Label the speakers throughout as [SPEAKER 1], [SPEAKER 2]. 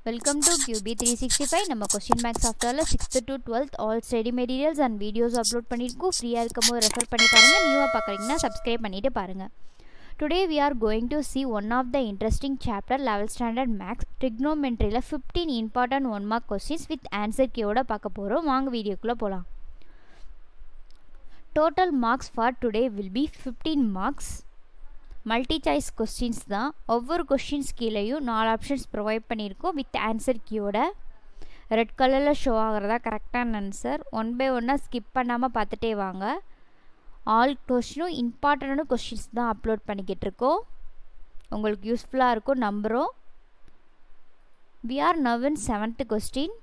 [SPEAKER 1] Welcome to QB three sixty five நம்ம question bank சாஃப்ட்வேரில் sixth to twelfth all study materials and videos upload பண்ணியிருக்கோம் ஃப்ரீயாக இருக்கும்போது refer பண்ணி பாருங்கள் நியூவாக பார்க்குறீங்கன்னா சப்ஸ்கிரைப் பண்ணிவிட்டு பாருங்கள் today we are going to see one of the interesting chapter லெவல் ஸ்டாண்டர்ட் மேக்ஸ் ட்ரிக்னோமெட்ரியில் fifteen important one mark questions with answer கியோட பார்க்க போகிறோம் வாங்க வீடியோக்குள்ளே போகலாம் total marks for today will be fifteen marks multi choice questions தான் ஒவ்வொரு கொஸ்டின்ஸ் கீழேயும் நாலு ஆப்ஷன்ஸ் ப்ரொவைட் பண்ணியிருக்கோம் வித் ஆன்சர் கீயோட ரெட் கலரில் ஷோ ஆகிறதா கரெக்டான ஆன்சர் ஒன் பை ஒன்னாக ஸ்கிப் பண்ணாமல் பார்த்துட்டே வாங்க ஆல் கொஸ்டினும் இம்பார்ட்டண்டான கொஸ்டின்ஸ் தான் அப்லோட் பண்ணிக்கிட்டு இருக்கோம் உங்களுக்கு யூஸ்ஃபுல்லாக இருக்கும் நம்புகிறோம் we are now in seventh question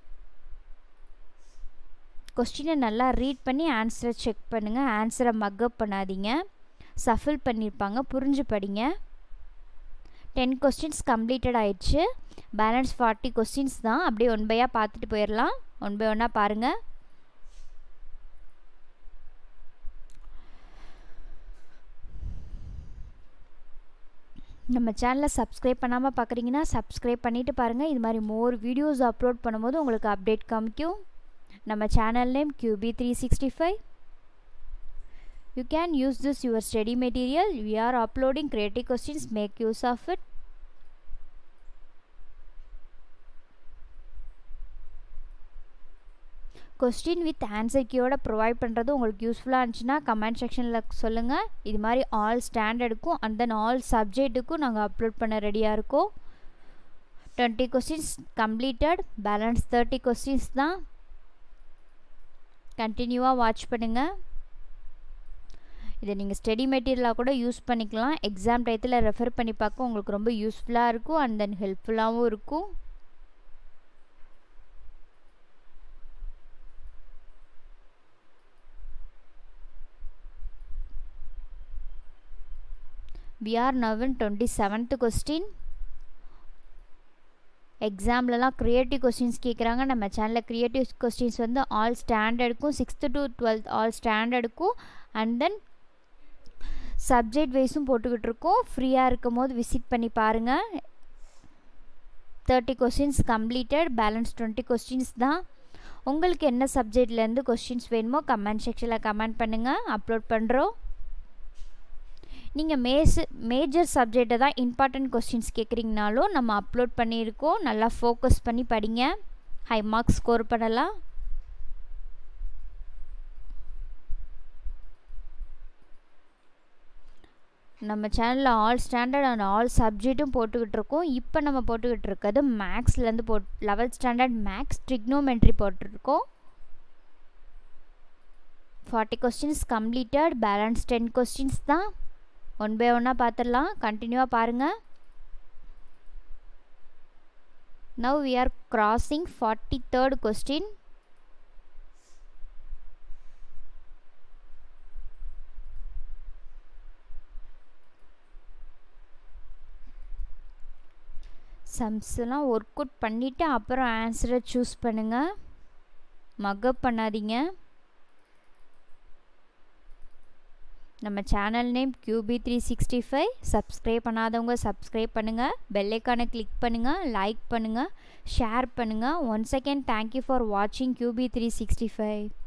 [SPEAKER 1] கொஸ்டினை நல்லா ரீட் பண்ணி ஆன்சரை செக் பண்ணுங்கள் ஆன்சரை மக்கப் பண்ணாதீங்க சஃபில் பண்ணியிருப்பாங்க புரிஞ்சு படிங்க டென் கொஸ்டின்ஸ் கம்ப்ளீட்டட் ஆயிடுச்சு பேலன்ஸ் ஃபார்ட்டி கொஸ்டின்ஸ் தான் அப்படியே ஒன் பையாக பார்த்துட்டு போயிடலாம் ஒன் பை ஒன்னாக பாருங்கள் நம்ம சேனலை சப்ஸ்கிரைப் பண்ணாமல் பார்க்குறீங்கன்னா சப்ஸ்கிரைப் பண்ணிவிட்டு பாருங்கள் இது மாதிரி மோர் வீடியோஸ் அப்லோட் பண்ணும்போது உங்களுக்கு அப்டேட் காமிக்கும் நம்ம channel name QB three sixty five You can use this your study material. We are uploading creative questions. Make use of it. Question with answer கீயோட ப்ரொவைட் பண்ணுறது உங்களுக்கு யூஸ்ஃபுல்லாக இருந்துச்சுன்னா கமெண்ட் செக்ஷனில் சொல்லுங்கள் இது மாதிரி ஆல் ஸ்டாண்டர்டுக்கும் அண்ட் தென் ஆல் சப்ஜெக்ட்டுக்கும் நாங்கள் அப்லோட் பண்ண ரெடியாக இருக்கோம் twenty questions completed balance thirty questions தான் கண்டினியூவாக வாட்ச் பண்ணுங்கள் இதை நீங்கள் ஸ்டடி மெட்டீரியலாக கூட யூஸ் பண்ணிக்கலாம் எக்ஸாம் டயத்தில் ரெஃபர் பண்ணி பார்க்க உங்களுக்கு ரொம்ப யூஸ்ஃபுல்லாக இருக்கும் அண்ட் தென் ஹெல்ப்ஃபுல்லாகவும் இருக்கும் we are now in twenty seventh question எக்ஸாம்லலாம் க்ரியேட்டிவ் கொஸ்டின்ஸ் கேட்குறாங்க நம்ம சேனலில் க்ரியேட்டிவ் கொஸ்டின்ஸ் வந்து ஆல் ஸ்டாண்டர்டுக்கும் சிக்ஸ்த்து டு டுவெல்த் ஆல் ஸ்டாண்டர்டுக்கும் அண்ட் தென் சப்ஜெக்ட் வைஸும் போட்டுக்கிட்டு இருக்கோம் ஃப்ரீயாக இருக்கும் போது விசிட் பண்ணி பாருங்கள் thirty questions completed balance twenty questions தான் உங்களுக்கு என்ன சப்ஜெக்ட்லேருந்து கொஸ்டின்ஸ் வேணுமோ கமெண்ட் செக்ஷனில் கமெண்ட் பண்ணுங்கள் அப்லோட் பண்ணுறோம் நீங்கள் மேஸ் மேஜர் சப்ஜெக்டை தான் இம்பார்ட்டண்ட் கொஸ்டின்ஸ் கேட்குறீங்கனாலும் நம்ம அப்லோட் பண்ணியிருக்கோம் நல்லா ஃபோக்கஸ் பண்ணி படிங்க ஹை மார்க்ஸ் ஸ்கோர் பண்ணலாம் நம்ம சேனலில் ஆல் ஸ்டாண்டர்ட் அண்ட் ஆல் சப்ஜெக்ட்டும் போட்டுக்கிட்டு இருக்கோம் இப்போ நம்ம போட்டுக்கிட்டு இருக்கிறது மேக்ஸ்லேருந்து போட் லெவல்த் ஸ்டாண்டர்ட் மேக்ஸ் ட்ரிக்னோமெட்ரி போட்டிருக்கோம் forty questions completed balance ten questions தான் ஒன் பை ஒன்னாக பார்த்துடலாம் கண்டினியூவாக பாருங்கள் now we are crossing forty third question சம்ஸ்லாம் ஒர்க் அவுட் பண்ணிவிட்டு அப்புறம் ஆன்சரை சூஸ் பண்ணுங்கள் மக்கப் பண்ணாதீங்க நம்ம channel name QB three sixty five subscribe பண்ணாதவங்க சப்ஸ்கிரைப் பண்ணுங்கள் பெல்லைக்கானை கிளிக் பண்ணுங்கள் லைக் பண்ணுங்கள் ஷேர் பண்ணுங்கள் ஒன் செகண்ட் தேங்க்யூ ஃபார் வாட்சிங் QB த்ரீ சிக்ஸ்டி ஃபைவ்